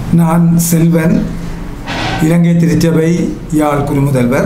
நான் செல்வன் இலங்கை திருச்சபை யாழ் குறுமுதல்வர்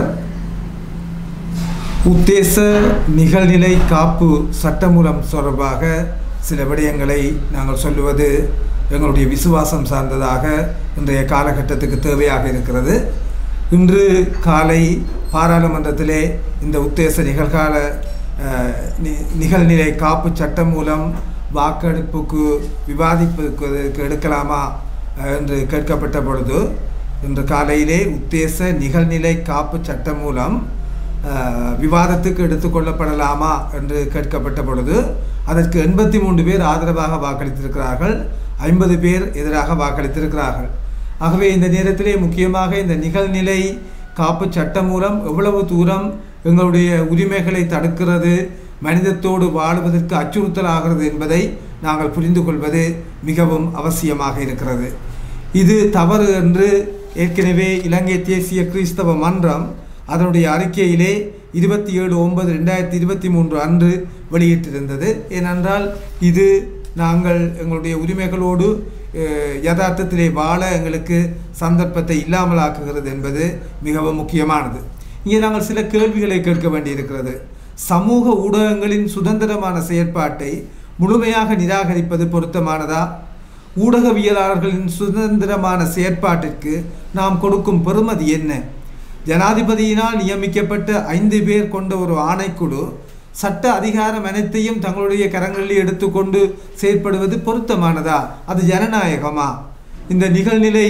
உத்தேச நிகழ்நிலை காப்பு சட்டமூலம் தொடர்பாக சில விடயங்களை நாங்கள் சொல்லுவது எங்களுடைய விசுவாசம் சார்ந்ததாக இன்றைய காலகட்டத்துக்கு தேவையாக இருக்கிறது இன்று காலை பாராளுமன்றத்திலே இந்த உத்தேச நிகழ்கால அஹ், நி- நிகழ்நிலை காப்பு சட்டம் மூலம் வாக்கெடுப்புக்கு விவாதிப்பதற்கு எடுக்கலாமா அஹ், என்று கேட்கப்பட்ட பொழுது இன்று காலையிலே உத்தேச நிகழ்நிலை காப்பு சட்டம் மூலம் அஹ், விவாதத்துக்கு எடுத்துக்கொள்ளப்படலாமா என்று கேட்கப்பட்ட பொழுது அதற்கு எண்பத்தி மூன்று பேர் ஆதரவாக வாக்களித்திருக்கிறார்கள் ஐம்பது பேர் எதிராக வாக்களித்திருக்கிறார்கள் ஆகவே இந்த நேரத்திலே முக்கியமாக இந்த நிகழ்நிலை காப்பு சட்டம் மூலம் எவ்வளவு தூரம் எங்களுடைய உரிமைகளை தடுக்கிறது மனிதத்தோடு வாழ்வதற்கு அச்சுறுத்தல் ஆகிறது என்பதை நாங்கள் புரிந்து கொள்வது மிகவும் அவசியமாக இருக்கிறது இது தவறு என்று ஏற்கனவே இலங்கை தேசிய கிறிஸ்தவ மன்றம் அதனுடைய அறிக்கையிலே இருபத்தி ஏழு ஒன்பது ரெண்டாயிரத்தி இருபத்தி மூன்று அன்று வெளியிட்டிருந்தது ஏனென்றால் இது நாங்கள் எங்களுடைய உரிமைகளோடு அஹ், யதார்த்தத்திலே வாழ எங்களுக்கு சந்தர்ப்பத்தை இல்லாமலாக்குகிறது என்பது மிகவும் முக்கியமானது இங்கே நாங்கள் சில கேள்விகளை கேட்க வேண்டியிருக்கிறது சமூக ஊடகங்களின் சுதந்திரமான செயற்பாட்டை முழுமையாக நிராகரிப்பது பொருத்தமானதா ஊடகவியலாளர்களின் சுதந்திரமான செயற்பாட்டிற்கு நாம் கொடுக்கும் பெறுமதி என்ன ஜனாதிபதியினால் நியமிக்கப்பட்ட ஐந்து பேர் கொண்ட ஒரு ஆணைக்குழு சட்ட அதிகாரம் அனைத்தையும் தங்களுடைய கரங்களில் எடுத்துக்கொண்டு செயற்படுவது பொருத்தமானதா அது ஜனநாயகமா இந்த நிகழ்நிலை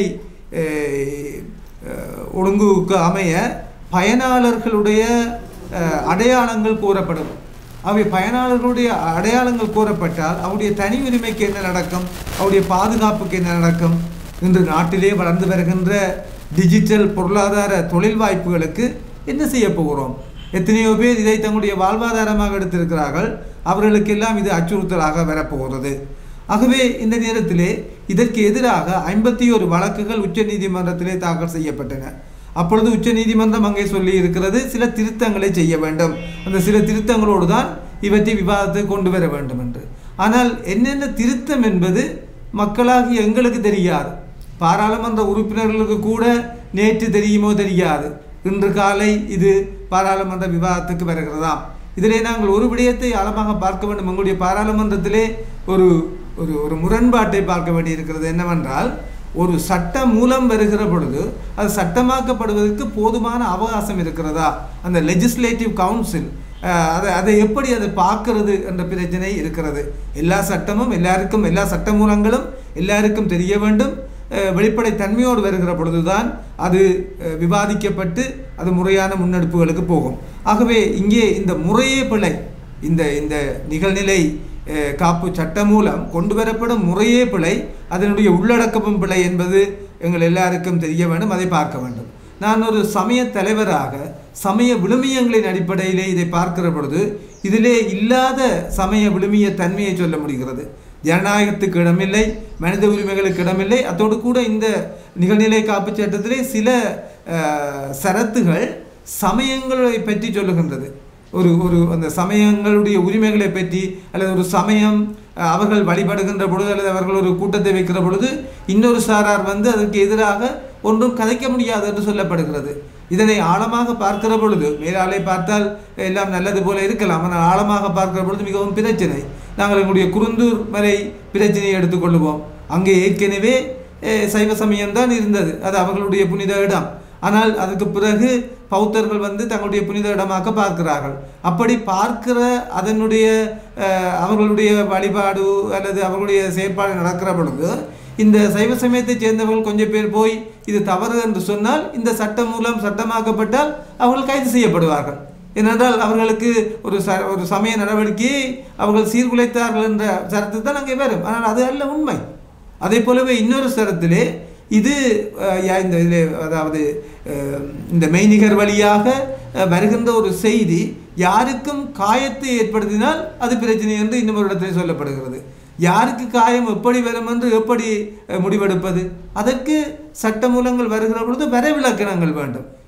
அஹ், அஹ், ஒழுங்குக்கு அமைய பயனாளர்களுடைய அஹ், அடையாளங்கள் கூறப்படும் அவை பயனாளர்களுடைய அடையாளங்கள் கூறப்பட்டால் அவருடைய தனி உரிமைக்கு என்ன நடக்கும் அவருடைய பாதுகாப்புக்கு என்ன நடக்கும் இன்று நாட்டிலே வளர்ந்து வருகின்ற டிஜிட்டல் பொருளாதார தொழில் வாய்ப்புகளுக்கு என்ன செய்ய போகிறோம் எத்தனையோ பேர் இதை தங்களுடைய வாழ்வாதாரமாக எடுத்திருக்கிறார்கள் அவர்களுக்கெல்லாம் இது அச்சுறுத்தலாக வரப்போகிறது ஆகவே இந்த நேரத்திலே இதற்கு எதிராக ஐம்பத்தி ஒரு வழக்குகள் உச்சநீதிமன்றத்திலே தாக்கல் செய்யப்பட்டன அப்பொழுது உச்சநீதிமன்றம் அங்கே சொல்லி இருக்கிறது சில திருத்தங்களை செய்ய வேண்டும் அந்த சில திருத்தங்களோடு தான் இவற்றை விவாதத்துக்கு கொண்டு வர வேண்டும் என்று ஆனால் என்னென்ன திருத்தம் என்பது மக்களாகிய எங்களுக்கு தெரியாது பாராளுமன்ற உறுப்பினர்களுக்கு கூட நேற்று தெரியுமோ தெரியாது இன்று காலை இது பாராளுமன்ற விவாதத்துக்கு வருகிறதாம் இதிலே நாங்கள் ஒரு விடயத்தை ஆழமாக பார்க்க வேண்டும் எங்களுடைய பாராளுமன்றத்திலே ஒரு ஒரு ஒரு முரண்பாட்டை பார்க்க வேண்டியிருக்கிறது என்னவென்றால் ஒரு சட்டம் மூலம் வருகிற பொழுது அது சட்டமாக்கப்படுவதற்கு போதுமான அவகாசம் இருக்கிறதா அந்த லெஜிஸ்லேட்டிவ் கவுன்சில் அதை அதை எப்படி அதை பார்க்கிறது என்ற பிரச்சனை இருக்கிறது எல்லா சட்டமும் எல்லாருக்கும் எல்லா சட்ட மூலங்களும் எல்லாருக்கும் தெரிய வேண்டும் அஹ், வெளிப்படை தன்மையோடு வருகிற பொழுதுதான் அது அஹ், விவாதிக்கப்பட்டு அது முறையான முன்னெடுப்புகளுக்கு போகும் ஆகவே இங்கே இந்த முறையே பிழை இந்த இந்த நிகழ்நிலை அஹ், காப்பு சட்டம் மூலம் கொண்டு வரப்படும் முறையே பிழை அதனுடைய உள்ளடக்கமும் பிழை என்பது எங்கள் எல்லாருக்கும் தெரிய வேண்டும் அதை பார்க்க வேண்டும் நான் ஒரு சமய தலைவராக சமய விழுமியங்களின் அடிப்படையிலே இதை பார்க்கிற பொழுது இதிலே இல்லாத சமய விழுமிய தன்மையை சொல்ல முடிகிறது ஜனநாயகத்துக்கு இடமில்லை மனித உரிமைகளுக்கு இடமில்லை அதோடு கூட இந்த நிகழ்நிலை காப்பு சட்டத்திலே சில அஹ், சரத்துகள் சமயங்களை பற்றி சொல்லுகின்றது ஒரு ஒரு அந்த சமயங்களுடைய உரிமைகளை பற்றி அல்லது ஒரு சமயம் அஹ், அவர்கள் வழிபடுகின்ற பொழுது அல்லது அவர்கள் ஒரு கூட்டத்தை வைக்கிற பொழுது இன்னொரு சாரார் வந்து அதற்கு எதிராக ஒன்றும் கதைக்க முடியாது என்று சொல்லப்படுகிறது இதனை ஆழமாக பார்க்கிற பொழுது மேலாலே பார்த்தால் எல்லாம் நல்லது போல இருக்கலாம் ஆனால் ஆழமாக பார்க்கிற பொழுது மிகவும் பிரச்சனை நாங்கள் எங்களுடைய குருந்தூர் மலை பிரச்சனையை எடுத்துக்கொள்ளுவோம் அங்கே ஏற்கனவே அஹ், சைவ சமயம்தான் இருந்தது அது அவர்களுடைய புனித இடம் ஆனால் அதுக்கு பிறகு பௌத்தர்கள் வந்து தங்களுடைய புனித இடமாக்க பார்க்கிறார்கள் அப்படி பார்க்கிற அதனுடைய அஹ், அவர்களுடைய வழிபாடு அல்லது அவர்களுடைய செயற்பாடு நடக்கிற பொழுது இந்த சைவ சமயத்தைச் சேர்ந்தவர்கள் கொஞ்சம் பேர் போய் இது தவறு என்று சொன்னால் இந்த சட்டம் மூலம் சட்டமாக்கப்பட்டால் அவர்கள் கைது செய்யப்படுவார்கள் ஏனென்றால் அவர்களுக்கு ஒரு ச ஒரு சமய நடவடிக்கையை அவர்கள் சீர்குலைத்தார்கள் என்ற சரத்து தான் அங்கே வரும் ஆனால் அது அல்ல உண்மை அதே போலவே இன்னொரு சரத்திலே இது அஹ், யா- இந்த இதிலே அதாவது அஹ், இந்த மெய்நிகர் வழியாக அஹ், வருகின்ற ஒரு செய்தி யாருக்கும் காயத்தை ஏற்படுத்தினால் அது பிரச்சனை என்று இன்னும் ஒரு இடத்திலே சொல்லப்படுகிறது யாருக்கு காயம் எப்படி வரும் என்று எப்படி அஹ், முடிவெடுப்பது அதற்கு சட்டமூலங்கள் வருகிற பொழுது வரைவிலக்கணங்கள் வேண்டும்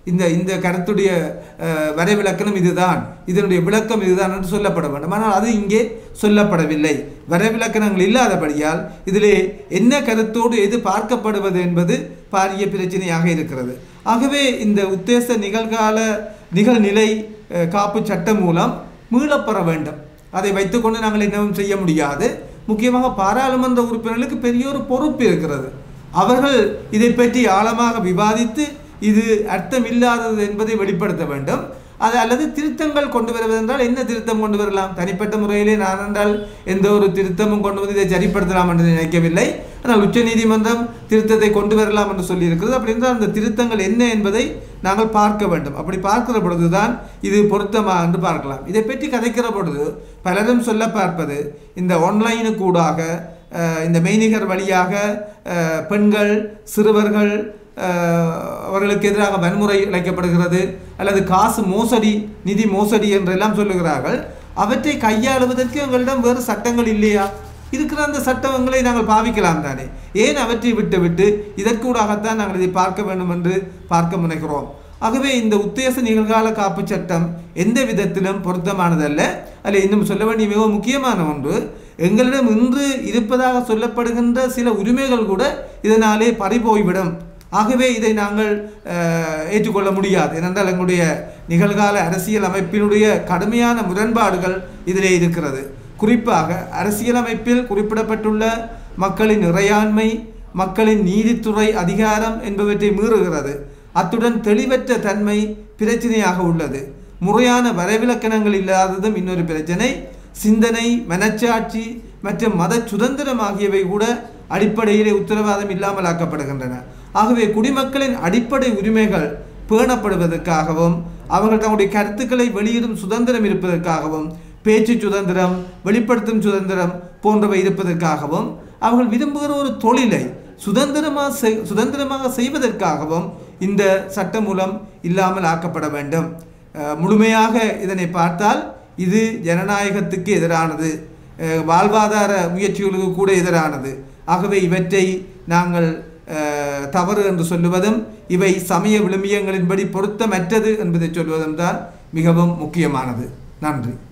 இந்த இந்த கருத்துடைய அஹ், வரைவிலக்கணம் இதுதான் இதனுடைய விளக்கம் இதுதான் என்று சொல்லப்பட வேண்டும் ஆனால் அது இங்கே சொல்லப்படவில்லை வரைவிலக்கணங்கள் இல்லாதபடியால் இதிலே என்ன கருத்தோடு எது பார்க்கப்படுவது என்பது பாரிய பிரச்சனையாக இருக்கிறது ஆகவே இந்த உத்தேச நிகழ்கால நிகழ்நிலை அஹ், காப்பு சட்டம் மூலம் மீளப்பெற வேண்டும் அதை வைத்துக்கொண்டு நாங்கள் என்னவும் செய்ய முடியாது முக்கியமாக பாராளுமன்ற உறுப்பினர்களுக்கு பெரிய ஒரு பொறுப்பு இருக்கிறது அவர்கள் இதை பற்றி ஆழமாக விவாதித்து இது அர்த்தமில்லாதது என்பதை வெளிப்படுத்த வேண்டும் அது அல்லது திருத்தங்கள் கொண்டு வருவதென்றால் என்ன திருத்தம் கொண்டு வரலாம் தனிப்பட்ட முறையிலே நான் என்றால் எந்த ஒரு திருத்தமும் கொண்டு வந்து இதை சரிப்படுத்தலாம் என்று நினைக்கவில்லை ஆனால் உச்சநீதிமன்றம் திருத்தத்தை கொண்டு வரலாம் என்று சொல்லியிருக்கிறது அப்படி என்றால் அந்த திருத்தங்கள் என்ன என்பதை நாங்கள் பார்க்க வேண்டும் அப்படி பார்க்கிற பொழுதுதான் இது பொருத்தமா என்று பார்க்கலாம் இதை பற்றி கதைக்கிற பொழுது பலரும் சொல்ல பார்ப்பது இந்த ஆன்லைனுக்கு ஊடாக அஹ், இந்த மெய்நிகர் வழியாக அஹ், பெண்கள் சிறுவர்கள் அஹ், அவர்களுக்கு எதிராக வன்முறை இழைக்கப்படுகிறது அல்லது காசு மோசடி நிதி மோசடி என்றெல்லாம் சொல்லுகிறார்கள் அவற்றை கையாளுவதற்கு எங்களிடம் வேறு சட்டங்கள் இல்லையா இருக்கிற அந்த சட்டங்களை நாங்கள் பாவிக்கலாம் தானே ஏன் அவற்றை விட்டு விட்டு இதற்கூடாகத்தான் நாங்கள் இதை பார்க்க வேண்டும் என்று பார்க்க முனைகிறோம் ஆகவே இந்த உத்தேச நிகழ்கால காப்பு சட்டம் எந்த விதத்திலும் பொருத்தமானதல்ல அதில் இன்னும் சொல்ல வேண்டிய மிகவும் முக்கியமான ஒன்று எங்களிடம் இன்று இருப்பதாக சொல்லப்படுகின்ற சில உரிமைகள் கூட இதனாலே பறிபோய்விடும் ஆகவே இதை நாங்கள் அஹ், ஏற்றுக்கொள்ள முடியாது ஏனென்றால் எங்களுடைய நிகழ்கால அரசியல் அமைப்பினுடைய கடுமையான முரண்பாடுகள் இதிலே இருக்கிறது குறிப்பாக அரசியலமைப்பில் குறிப்பிடப்பட்டுள்ள மக்களின் இறையாண்மை மக்களின் நீதித்துறை அதிகாரம் என்பவற்றை மீறுகிறது அத்துடன் தெளிவற்ற தன்மை பிரச்சனையாக உள்ளது முறையான வரைவிலக்கணங்கள் இல்லாததும் இன்னொரு பிரச்சனை சிந்தனை மனச்சாட்சி மற்றும் மத சுதந்திரம் ஆகியவை கூட அடிப்படையிலே உத்தரவாதம் இல்லாமல் ஆக்கப்படுகின்றன ஆகவே குடிமக்களின் அடிப்படை உரிமைகள் பேணப்படுவதற்காகவும் அவர்கள் தங்களுடைய கருத்துக்களை வெளியிடும் சுதந்திரம் இருப்பதற்காகவும் பேச்சு சுதந்திரம் வெளிப்படுத்தும் சுதந்திரம் போன்றவை இருப்பதற்காகவும் அவர்கள் விரும்புகிற ஒரு தொழிலை சுதந்திரமாக செய் சுதந்திரமாக செய்வதற்காகவும் இந்த சட்டம் மூலம் இல்லாமல் ஆக்கப்பட வேண்டும் அஹ், முழுமையாக இதனை பார்த்தால் இது ஜனநாயகத்துக்கு எதிரானது அஹ், வாழ்வாதார முயற்சிகளுக்கு கூட எதிரானது ஆகவே இவற்றை நாங்கள் அஹ், தவறு என்று சொல்லுவதும் இவை சமய விழுமியங்களின்படி பொருத்தமற்றது என்பதை சொல்வதும் தான் மிகவும் முக்கியமானது நன்றி